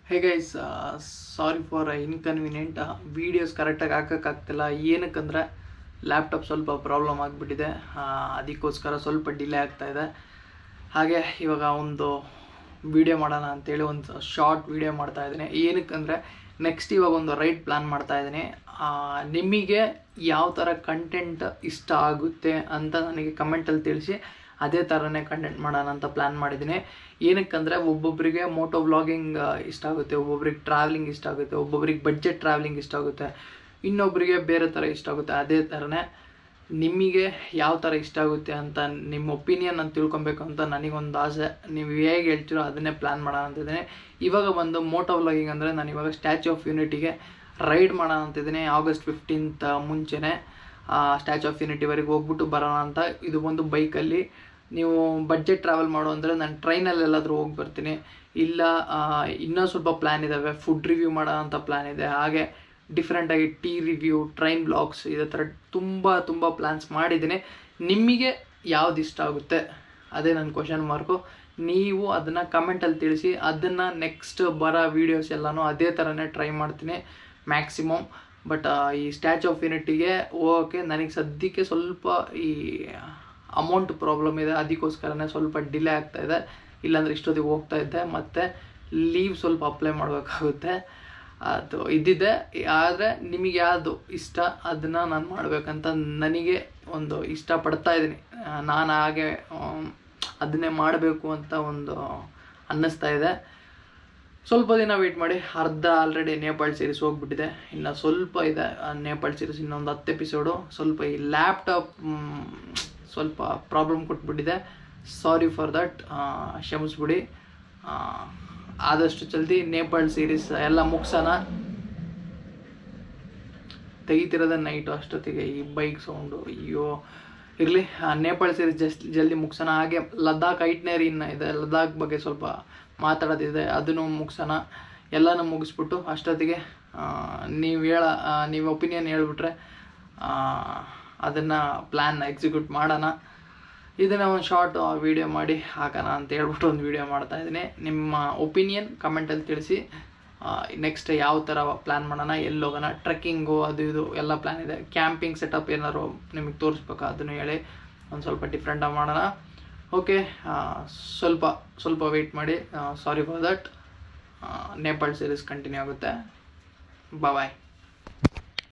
hey guys sorry for inconvenient videos ಕರೆಕ್ಟಾಗಿ ಹಾಕೋಕ್ಕಾಗ್ತಿಲ್ಲ ಏನಕ್ಕಂದ್ರೆ laptop ಸ್ವಲ್ಪ ಪ್ರಾಬ್ಲಮ್ ಆಗಿಬಿಟ್ಟಿದೆ ಅದಕ್ಕೋಸ್ಕರ ಸ್ವಲ್ಪ ಡಿಲೇ ಆಗ್ತಾ ಇದೆ ಹಾಗೆ ಇವಾಗ ಒಂದು ವಿಡಿಯೋ ಮಾಡೋಣ ಅಂತೇಳಿ ಒಂದು ಶಾರ್ಟ್ ವಿಡಿಯೋ ಮಾಡ್ತಾ ಇದ್ದೀನಿ ಏನಕ್ಕಂದರೆ ನೆಕ್ಸ್ಟ್ ಇವಾಗ ಒಂದು ರೈಟ್ ಪ್ಲ್ಯಾನ್ ಮಾಡ್ತಾ ಇದ್ದೀನಿ ನಿಮಗೆ ಯಾವ ಥರ ಕಂಟೆಂಟ್ ಇಷ್ಟ ಆಗುತ್ತೆ ಅಂತ ನನಗೆ ಕಮೆಂಟಲ್ಲಿ ತಿಳಿಸಿ ಅದೇ ಥರನೇ ಕಂಟೆಂಟ್ ಮಾಡೋಣ ಅಂತ ಪ್ಲ್ಯಾನ್ ಮಾಡಿದ್ದೀನಿ ಏನಕ್ಕಂದರೆ ಒಬ್ಬೊಬ್ಬರಿಗೆ ಮೋಟೋ ವ್ಲಾಗಿಂಗ್ ಇಷ್ಟ ಆಗುತ್ತೆ ಒಬ್ಬೊಬ್ರಿಗೆ ಟ್ರಾವೆಲಿಂಗ್ ಇಷ್ಟ ಆಗುತ್ತೆ ಒಬ್ಬೊಬ್ರಿಗೆ ಬಡ್ಜೆಟ್ ಟ್ರಾವೆಲಿಂಗ್ ಇಷ್ಟ ಆಗುತ್ತೆ ಇನ್ನೊಬ್ಬರಿಗೆ ಬೇರೆ ಥರ ಇಷ್ಟ ಆಗುತ್ತೆ ಅದೇ ಥರನೇ ನಿಮಗೆ ಯಾವ ಥರ ಇಷ್ಟ ಆಗುತ್ತೆ ಅಂತ ನಿಮ್ಮ ಒಪಿನಿಯನ್ ಅಂತ ತಿಳ್ಕೊಬೇಕು ಅಂತ ನನಗೊಂದು ಆಸೆ ನೀವು ಹೇಗೆ ಹೇಳ್ತೀರೋ ಅದನ್ನೇ ಪ್ಲ್ಯಾನ್ ಮಾಡೋಣ ಅಂತಿದ್ದೀನಿ ಇವಾಗ ಬಂದು ಮೋಟೋ ವ್ಲಾಗಿಂಗ್ ಅಂದರೆ ನಾನು ಇವಾಗ ಸ್ಟ್ಯಾಚ್ಯೂ ಆಫ್ ಯೂನಿಟಿಗೆ ರೈಡ್ ಮಾಡೋಣ ಅಂತಿದ್ದೀನಿ ಆಗಸ್ಟ್ ಫಿಫ್ಟೀನ್ತ್ ಮುಂಚೆನೇ ಸ್ಟ್ಯಾಚ್ಯೂ ಆಫ್ ಯೂನಿಟಿವರೆಗೆ ಹೋಗ್ಬಿಟ್ಟು ಬರೋಣ ಅಂತ ಇದು ಒಂದು ಬೈಕಲ್ಲಿ ನೀವು ಬಡ್ಜೆಟ್ ಟ್ರಾವೆಲ್ ಮಾಡೋ ಅಂದರೆ ನಾನು ಟ್ರೈನಲ್ಲಿ ಎಲ್ಲಾದರೂ ಹೋಗಿ ಬರ್ತೀನಿ ಇಲ್ಲ ಇನ್ನೂ ಸ್ವಲ್ಪ ಪ್ಲ್ಯಾನ್ ಇದ್ದಾವೆ ಫುಡ್ ರಿವ್ಯೂ ಮಾಡೋ ಅಂತ ಪ್ಲ್ಯಾನ್ ಇದೆ ಹಾಗೆ ಡಿಫ್ರೆಂಟಾಗಿ ಟೀ ರಿವ್ಯೂ ಟ್ರೈನ್ ಬ್ಲಾಗ್ಸ್ ಇದೇ ಥರ ತುಂಬ ತುಂಬ ಪ್ಲ್ಯಾನ್ಸ್ ಮಾಡಿದ್ದೀನಿ ನಿಮಗೆ ಯಾವ್ದು ಇಷ್ಟ ಆಗುತ್ತೆ ಅದೇ ನನ್ನ ಕ್ವಶನ್ ಮಾರ್ಕು ನೀವು ಅದನ್ನು ಕಮೆಂಟಲ್ಲಿ ತಿಳಿಸಿ ಅದನ್ನು ನೆಕ್ಸ್ಟ್ ಬರೋ ವೀಡಿಯೋಸ್ ಎಲ್ಲನೂ ಅದೇ ಥರನೇ ಟ್ರೈ ಮಾಡ್ತೀನಿ ಮ್ಯಾಕ್ಸಿಮಮ್ ಬಟ್ ಈ ಸ್ಟ್ಯಾಚ್ಯೂ ಆಫ್ ಯೂನಿಟಿಗೆ ಹೋಗೋಕ್ಕೆ ನನಗೆ ಸದ್ಯಕ್ಕೆ ಸ್ವಲ್ಪ ಈ ಅಮೌಂಟ್ ಪ್ರಾಬ್ಲಮ್ ಇದೆ ಅದಕ್ಕೋಸ್ಕರನೇ ಸ್ವಲ್ಪ ಡಿಲೇ ಆಗ್ತಾ ಇದೆ ಇಲ್ಲಾಂದರೆ ಇಷ್ಟೊತ್ತಿಗೆ ಹೋಗ್ತಾ ಇದ್ದೆ ಮತ್ತು ಲೀವ್ ಸ್ವಲ್ಪ ಅಪ್ಲೈ ಮಾಡಬೇಕಾಗುತ್ತೆ ಅದು ಇದ್ದಿದ್ದೆ ಆದರೆ ನಿಮಗೆ ಯಾವುದು ಇಷ್ಟ ಅದನ್ನು ನಾನು ಮಾಡಬೇಕಂತ ನನಗೆ ಒಂದು ಇಷ್ಟಪಡ್ತಾ ಇದ್ದೀನಿ ನಾನು ಹಾಗೆ ಅದನ್ನೇ ಮಾಡಬೇಕು ಅಂತ ಒಂದು ಅನ್ನಿಸ್ತಾ ಇದೆ ಸ್ವಲ್ಪ ದಿನ ವೆಯ್ಟ್ ಮಾಡಿ ಅರ್ಧ ಆಲ್ರೆಡಿ ನೇಪಾಳ್ ಸೀರೀಸ್ ಹೋಗ್ಬಿಟ್ಟಿದೆ ಇನ್ನು ಸ್ವಲ್ಪ ಇದೆ ನೇಪಾಳ್ ಸೀರೀಸ್ ಇನ್ನೊಂದು ಹತ್ತು ಎಪಿಸೋಡು ಸ್ವಲ್ಪ ಈ ಲ್ಯಾಪ್ಟಾಪ್ ಸ್ವಲ್ಪ ಪ್ರಾಬ್ಲಮ್ ಕೊಟ್ಬಿಟ್ಟಿದೆ ಸಾರಿ ಫಾರ್ ದಟ್ ಕ್ಷಮಿಸ್ಬಿಡಿ ಆದಷ್ಟು ಜಲ್ದಿ ನೇಪಾಳ್ ಸೀರೀಸ್ ಎಲ್ಲ ಮುಗ್ಸೋಣ ತೆಗಿತಿರೋದೇ ನೈಟು ಅಷ್ಟೊತ್ತಿಗೆ ಈ ಬೈಕ್ ಸೌಂಡು ಅಯ್ಯೋ ಇರಲಿ ನೇಪಾಳ್ ಸೀರೀಸ್ ಜಸ್ಟ್ ಜಲ್ದಿ ಮುಗ್ಸೋಣ ಹಾಗೆ ಲದ್ದಾಖ್ ಐಟ್ನೇರಿ ಇನ್ನು ಇದೆ ಲದ್ದಾಖ್ ಬಗ್ಗೆ ಸ್ವಲ್ಪ ಮಾತಾಡೋದಿದೆ ಅದನ್ನು ಮುಗ್ಸೋಣ ಎಲ್ಲನೂ ಮುಗಿಸ್ಬಿಟ್ಟು ಅಷ್ಟೊತ್ತಿಗೆ ನೀವು ಹೇಳ ನೀವು ಒಪಿನಿಯನ್ ಹೇಳ್ಬಿಟ್ರೆ ಅದನ್ನು ಪ್ಲ್ಯಾನ್ ಎಕ್ಸಿಕ್ಯೂಟ್ ಮಾಡೋಣ ಇದನ್ನು ಒಂದು ಶಾರ್ಟ್ ವೀಡಿಯೋ ಮಾಡಿ ಹಾಕೋಣ ಅಂತ ಹೇಳ್ಬಿಟ್ಟು ಒಂದು ವೀಡಿಯೋ ಮಾಡ್ತಾ ಇದ್ದೀನಿ ನಿಮ್ಮ ಒಪಿನಿಯನ್ ಕಮೆಂಟಲ್ಲಿ ತಿಳಿಸಿ ನೆಕ್ಸ್ಟ್ ಯಾವ ಥರ ಪ್ಲ್ಯಾನ್ ಮಾಡೋಣ ಎಲ್ಲಿ ಹೋಗೋಣ ಟ್ರೆಕ್ಕಿಂಗು ಅದು ಇದು ಎಲ್ಲ ಪ್ಲ್ಯಾನ್ ಇದೆ ಕ್ಯಾಂಪಿಂಗ್ ಸೆಟಪ್ ಏನಾದ್ರು ನಿಮಗೆ ತೋರಿಸ್ಬೇಕು ಅದನ್ನು ಹೇಳಿ ಒಂದು ಸ್ವಲ್ಪ ಡಿಫ್ರೆಂಟಾಗಿ ಮಾಡೋಣ ಓಕೆ ಸ್ವಲ್ಪ ಸ್ವಲ್ಪ ವೆಯ್ಟ್ ಮಾಡಿ sorry for that Nepal series continue ಆಗುತ್ತೆ ಬಾಯ್